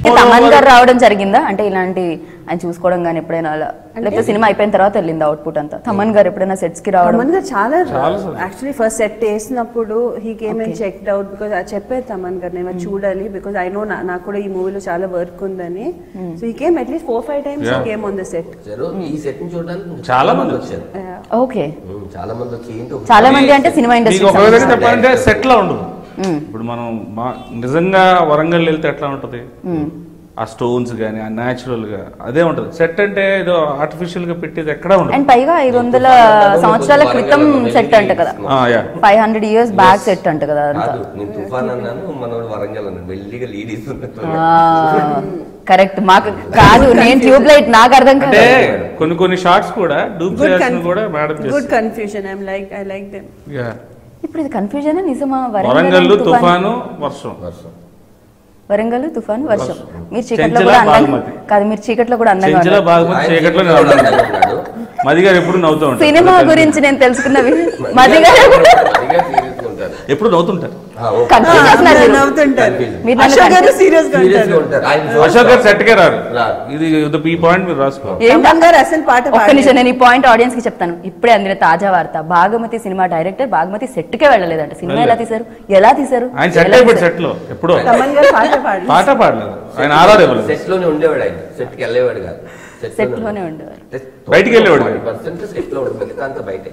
తమన్ గారు రావడం జరిగిందా అంటే ఇలాంటి ఆయన చూసుకోవడం కానీ ఎప్పుడైనా అలా లేకపోతే సినిమా అయిపోయిన తర్వాత వెళ్ళింది అవుట్పుట్ అంతా తమన్ గారు ఎప్పుడైనా సెట్స్ కి రావడం తమన్ గారు చాలా చాలా సార్లు. యాక్చువల్లీ ఫస్ట్ సెట్ వేసినప్పుడు he came and checked out because అది చెప్పేది తమన్ గారు నేను అది చూడాలి బికాస్ ఐ నో నాకు కూడా ఈ మూవీలో చాలా వర్క్ ఉందని సో ఈ came at least four five times Yeah. Came on the set వచ్చారు ఈ సెట్ ని చూడడానికి చాలా మంది వచ్చారు ఓకే ఉమ్, చాలా మంది వచ్చి ఏంటి ఒక చాలా మంది అంటే సినిమా మీకు ఇండస్ట్రీ ఒక విధంగా చెప్పాలంటే సెట్ లా ఉండదు ఇప్పుడు మనం మా నిజంగా వరంగల్ వెళ్తే ఎట్లా ఉంటది ఆ స్టోన్స్ గానీ ఆ న్యాచురల్ గా అదే ఉంటది సెట్ అంటే ఏదో ఆర్టిఫిషియల్ గా పెట్టేది ఎక్కడా ఉండదు అండ్ పైగా ఐదు వందల సంవత్సరాల క్రితం సెట్ అంట కదా ఆ, yeah five hundred years back set అంట కదా అదంతా కాదు నేను తుఫాన్ అన్నాను మనోడు వరంగల్ అన్నాను మెల్లిగా లీడ్ ఇస్తున్నట్టు కరెక్ట్ మాకు కాదు నేను ట్యూబ్ లైట్ నాకు అర్థం అంటే కాదు కొన్ని కొన్ని షార్ట్స్ కూడా డూప్ గుడ్ చేయాల్సిన కూడా madam good confusion I'm like I like them ఇప్పుడు ఇది కన్ఫ్యూజన్ నిజమా వరంగల్ తుఫాన్ తుఫాను వర్షం వర్షం వరంగల్ తుఫాన్ వర్షం మీరు చీకట్లో చెంచల కూడా అందంగా బాగుమతి. కాదు మీరు చీకట్లో కూడా అందంగా చెంచల ఉన్నారు. బాగుమతి ఆయన చీకట్లో చీకట్లో నిలబడ్డాడు. ఉన్నాడు. మది గారు ఎప్పుడు నవ్వుతూ ఉంటారు సినిమా గురించి నేను తెలుసుకున్నవి మది గారు మదిగా serious గా ఉంటారు. ఎప్పుడు నవ్వుతుంటారు ఆ, ఓకే. కన్ఫ్యూజ్ చేస్తున్నారు మీరు. నవ్వుతుంటారు మీరు నన్ను అశోక్ గారు confuse- సీరియస్ గా Serious గా ఉంటారు ఉంటారు. ఆయన అశోక్ గారు సెట్ కే రారు రారు. ఇది ఇది ఈ పాయింట్ మీరు రాసుకో ఏంటి? తమన్ గారు అసలు పాట ఒక్క పాడలేదు. నిమిషం నేను ఈ పాయింట్ ఆడియన్స్ కి చెప్తాను ఇప్పుడే అందిన తాజా వార్త Bhaagamathie cinema director Bhaagamathie set కే వెళ్ళలేదంట సినిమా ఎలా తీశారు ఎలా తీశారు ఆయన సెట్ ఎలా అయిపోయి తీశారు? సెట్ లో ఎప్పుడో తమన్ గారు పాట పాడలేదు పాట పాడలేదు ఆయన ఆర్ఆర్ ఇవ్వలేదు సెట్ లోనే ఉండేవాడు ఆయన సెట్ కి వెళ్ళేవాడు కాదు Set లోనే ఉండేవారు. బయటికి వెళ్ళేవాడు కాదు. పర్సెంట్ సెట్ లో ఉంటుంది మిగతా అంతా బయటే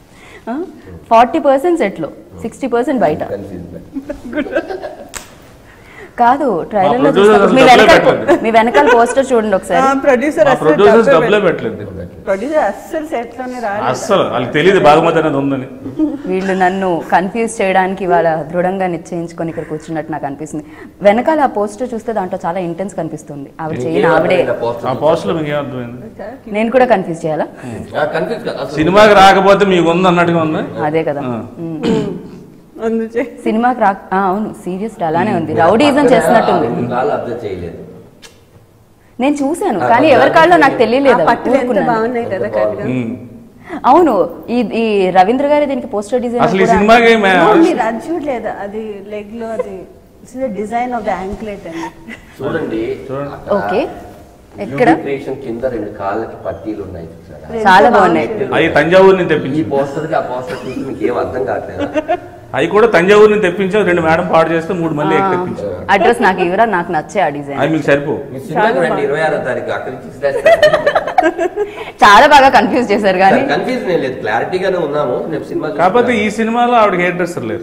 ఫార్టీ పర్సెంట్ సెట్ లో సిక్స్టీ పర్సెంట్ బయట కన్ఫ్యూజ్ కాదు ట్రైలర్ లో మా producers చూసినప్పుడు మీ డబ్బులే వెనకాల పెట్టలేదు. మీ వెనకాల పోస్టర్ చూడండి ఒకసారి ప్రొడ్యూసర్ మా ప్రొడ్యూసర్స్ డబ్బులే పెట్టలేదు ప్రొడ్యూసర్ అస్సలు సెట్ లోనే రాలేదు అస్సలు వాళ్ళకి తెలియదు బాగుమతి అనేది ఉందని వీళ్ళు నన్ను కన్ఫ్యూజ్ చేయడానికి వాళ్ళ దృఢంగా నిశ్చయించుకొని ఇక్కడ కూర్చున్నట్టు నాకు అనిపిస్తుంది వెనకాల ఆ పోస్టర్ చూస్తే దాంట్లో చాలా ఇంటెన్స్ కనిపిస్తుంది ఆవిడ చేయని ఆవిడే ఆ పోస్ట్ లో మీకు ఏమర్థమైంది నేను కూడా కన్ఫ్యూజ్ చేయాలా కన్ఫ్యూజ్ కాదు అసలు సినిమాకి రాకపోతే మీకు ఉంది అన్నట్టుగా ఉంది అదే కదా ఆ. అందుచే సినిమాకి రా ఆ, అవును సీరియస్ అలానే ఉంది రౌడీజం చేస్తున్నట్టుంది కాళ్ళు అబ్జర్వ్ చేయలేదు నేను చూశాను కానీ ఎవరి కాళ్ళలో నాకు తెలియలేదు ఆ పట్టులు ఎంత ఊరుకున్నాను. బాగున్నాయి కదా కట్గా ఉమ్. అవును ఈ ఈ రవీంద్ర గారి దీనికి పోస్టర్ డిజైన్ అసలు ఈ సినిమాకి మే- No, మీరు అది చూడలేదు అది లెగ్ లో అది డిజైన్ ఆఫ్ ద యాంక్లెట్ అండి చూడండి అక్కడ ఓకే ఎక్కడ క్రియేషన్ కింద రెండు కాళ్ళకి పట్టీలు ఉన్నాయి చూసారా చాలా బాగున్నాయి అవి తంజావూరు నుంచి ఈ తెప్పించి పోస్టర్ కి ఆ పోస్టర్ చూసి మీకు ఏం అర్థం కావట్లేదు అవి కూడా తంజావూరు నుంచి తెప్పించాం రెండు మేడం పాడు చేస్తే మూడు మళ్ళీ ఎక్కి తెప్పించాం అడ్రస్ నాకు ఇవరా నాకు నచ్చే ఆ డిజైన్ అవి మీకు సరిపో మీ సినిమాకి రండి ఇరవై ఆరో తారీఖు అక్కడి నుంచి ఇస్తాను చాలా బాగా కన్ఫ్యూజ్ చేశారు కానీ కన్ఫ్యూజ్ ఏం లేదు క్లారిటీగానే ఉన్నాము రేపు సినిమా కాకపోతే ఈ సినిమాలో ఆవిడ హెయిర్ డ్రెస్సర్ లేరు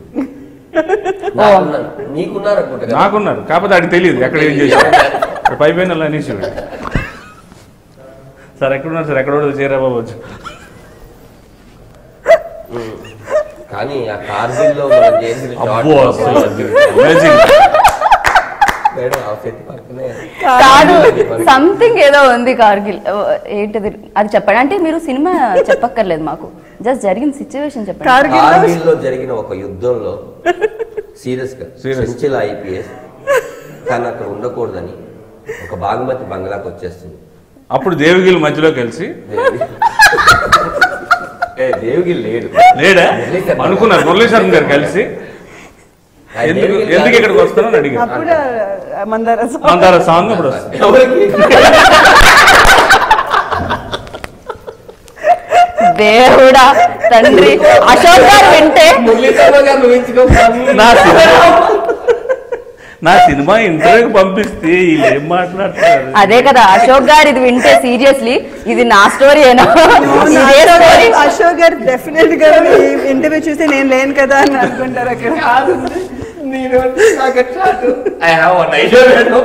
నాకున్నారు. నీకున్నారు అనుకుంటా కదా? నాకున్నారు కాకపోతే ఆడికి తెలియదు ఎక్కడ ఏం చేశారు ఇక్కడ పై పైన అనేసి సార్ ఎక్కడున్నారు సార్ ఎక్కడ చేరా బాబు వచ్చి కానీ ఆ కార్గిల్ లో మనం చేసిన అబ్బో అసలు షార్ట్ amazing. మేడం ఆ సెట్ పక్కనే కాదు సంథింగ్ ఏదో ఉంది కార్గిల్ ఓ, ఏంటిది అది చెప్పండి అంటే మీరు సినిమా చెప్పక్కర్లేదు మాకు జస్ట్ జరిగిన సిచ్యువేషన్ చెప్పండి కార్గిల్ లో కార్గిల్ లో జరిగిన ఒక యుద్ధంలో సీరియస్ గా Serious. సెంచిల్ ఐపీఎస్ కానీ అక్కడ ఉండకూడదని ఒక బాగుమతి బంగ్లాకి వచ్చేస్తుంది అప్పుడు దేవిగిరి మధ్యలో కలిసి దేవి- ఏ దేవిగిరి లేడు లేడా మురళీధర్ అనుకున్నారు మురళీశ్వరం గారు కలిసి ఆ ఎందుకు దేవిగిరి ఎందుకు కాదు. ఇక్కడికి వస్తానని అడిగారు అప్పుడు ఆ మందార song. మందార సాంగ్ అప్పుడు వస్తుంది ఎవరికి దేవుడా తండ్రి అశోక్ గారు వింటే మురళీధర్ గారు ఊహించుకో నా సినిమా నా సినిమా ఇంటర్వ్యూకి పంపిస్తే వీళ్ళు ఏం మాట్లాడతారు అదే కదా అశోక్ గారు ఇది వింటే సీరియస్లీ ఇది నా స్టోరీ ఏనా ఇదే స్టోరీ అశోక్ గారు డెఫినెట్ గా ఇంటర్వ్యూ చూస్తే నేను లేను కదా అని అనుకుంటారు అక్కడ నేను నాకు చాటు I have one idea madam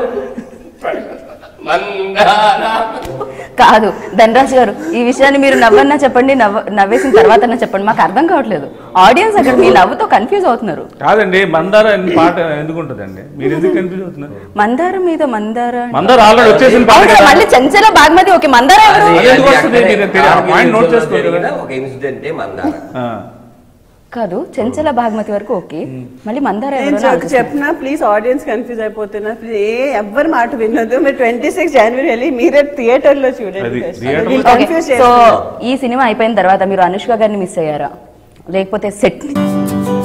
మందారా కాదు ధనరాజ్ గారు ఈ విషయాన్ని మీరు నవ్వన్నా చెప్పండి నవ్వ నవ్వేసిన తర్వాత చెప్పండి మాకు అర్థం కావట్లేదు ఆడియన్స్ అక్కడ మీ నవ్వుతో కన్ఫ్యూజ్ అవుతున్నారు కాదండి మందార అనే పాట ఎందుకు ఉంటుందండి మీరు ఎందుకు కన్ఫ్యూజ్ అవుతున్నారు మందార మీద మందార మందార ఆల్రెడీ వచ్చేసిన పాట అవునా, కదా మళ్ళీ చెంచల బాగ్మతి ఓకే మందార ఎవరు అది- ఎందుకు అది వస్తుంది? అక్కడే మీరు తెలియదు. ఆ కార్గిల్ పాయింట్ నోట్ యుద్ధంలో చేసుకోండి జరిగిన కదా. ఒక ఇన్సిడెంటే మందార ఆ. కాదు చెంచల బాగ్మతి వరకు ఓకే మళ్ళీ మందార నేను ఎవరు అని జోక్ ఆలోచిస్తున్నా. చెప్పినా ప్లీజ్ ఆడియన్స్ కన్ఫ్యూజ్ అయిపోతున్నారు ప్లీజ్ ఏ ఎవ్వరి మాట వినొద్దు మీరు ట్వంటీ సిక్స్ జనవరి వెళ్ళి మీరే థియేటర్ లో అది చూడండి theatre లో- వీళ్ళు ఓకే, కన్ఫ్యూజ్ సో ఈ సినిమా అయిపోయిన తర్వాత మీరు అనుష్క గారిని మిస్ అయ్యారా లేకపోతే సెట్